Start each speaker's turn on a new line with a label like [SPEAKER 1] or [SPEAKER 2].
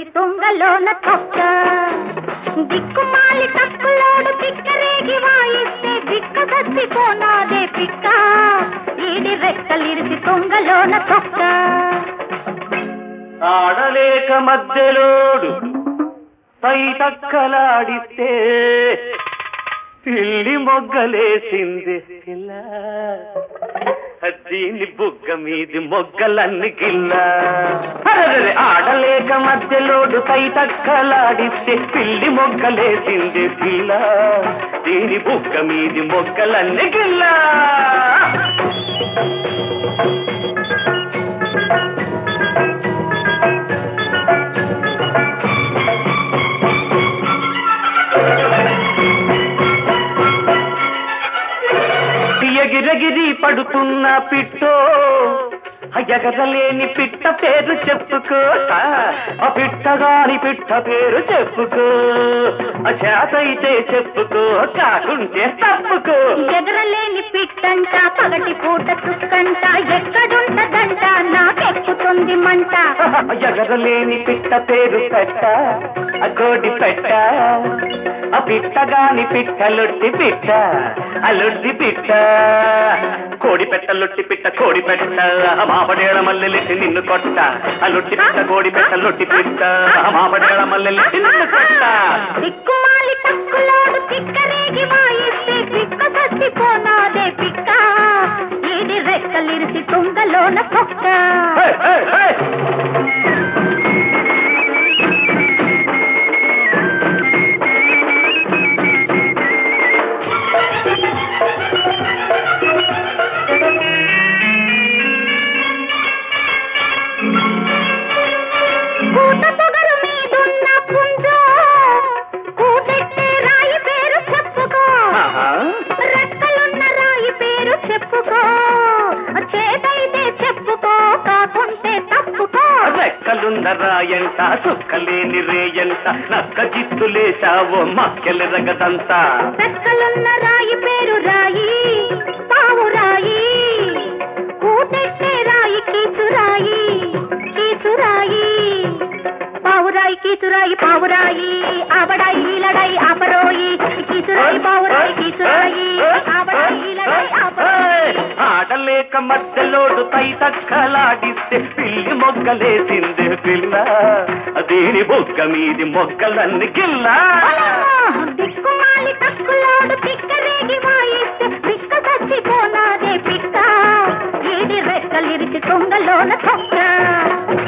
[SPEAKER 1] ఇరిసి తొంగలోన తొక్క దిక్కుమాలి తప్పులోడు పిక్కరేగి వాయిస్తే దిక్క సచ్చిపోనాదే పిక్క ఈడి రెక్కలిరిసి తొంగలోన తొక్క
[SPEAKER 2] ఆడలేక మధ్యలోడు పై తక్కలాడిస్తే పిల్లి మొగ్గలేసింది పిల్ల దీని బుగ్గ మీది మొగ్గలన్ని కిల్ల అరెరెరె, ఆడలేక మధ్యలోడు పై తక్కలాడిస్తే పిల్లి మొగ్గలేసింది పిల్ల దీని బుగ్గ మీది మొగ్గలన్ని కిల్ల ఎగిరెగిరి పడుతున్న పిట్టో ఆ ఎగరలేని పిట్ట పేరు చెప్పుకో ఆ పిట్టగాని పిట్ట పేరు చెప్పుకో ఆ చేతైతే చెప్పుకో కాకుంటే తప్పుకో
[SPEAKER 1] ఎగరలేని పిట్టంట పగటి పూట చుక్కంట ఎక్కడుంటదంట నాకెక్కుతుంది మంట
[SPEAKER 2] ఎగరలేని పిట్ట పేరు పెట్ట ఆ కోడి పెట్ట ఆ పిట్టగాని పిట్ట లొట్టి పిట్ట ఆ లొడ్డి పిట్ట కోడి పెట్ట లొట్టి పిట్ట కోడి పెట్ట ఆ మాపడేళ మల్లెలెట్టి నిన్ను కొట్ట ఆ లొట్టి పిట్ట కోడి పెట్ట లొట్టి పిట్ట ఆ మాపడేళ మల్లెలెట్టి నిన్ను కొట్ట
[SPEAKER 1] దిక్కుమాలి తక్కులోడు పిక్కరేగి వాయిస్తే పిక్క చచ్చిపోనాదే పిక్క ఈడి రెక్కలిరిసి తుంగలోన పొక్క
[SPEAKER 2] హే, హే, హే!
[SPEAKER 1] కూత పొగరు మీదున్న పుంజో కూతెట్టే రాయి పేరు చెప్పుకో
[SPEAKER 2] ఆహా.
[SPEAKER 1] రెక్కలున్న రాయి పేరు చెప్పుకో చేతైతే చెప్పుకో కాకుంటే తప్పుకో
[SPEAKER 2] రెక్కలున్న రాయంట చుక్కలేని రేయంట నక్క జిత్తులేశావో మక్కెలెరగదంతా
[SPEAKER 1] రెక్కలున్న రాయి పేరు రాయి పావు రాయి కూతెట్టే రాయి కీచురాయి కీచురాయి పావురాయి కీచురాయి పావురాయి ఆవడాయి ఈలడాయి ఆపరోయి కీచురాయి పావురాయి కీచురాయి ఆవడాయి ఈలడాయి ఆపరోయి
[SPEAKER 2] ఆడలేక మధ్యలోడు తై తక్కలాడిస్తే పిల్లి మొగ్గలేసింది పిల్ల దీని బొగ్గ మీది మొగ్గలన్నీ గిల్లా
[SPEAKER 1] దిక్కుమాలి తక్కులోడు పిక్కరేగి వాయిస్తే పిక్క చచ్చిపోనాదే పిక్క ఈడి రెక్కలిరిచి తొంగలోన తొక్క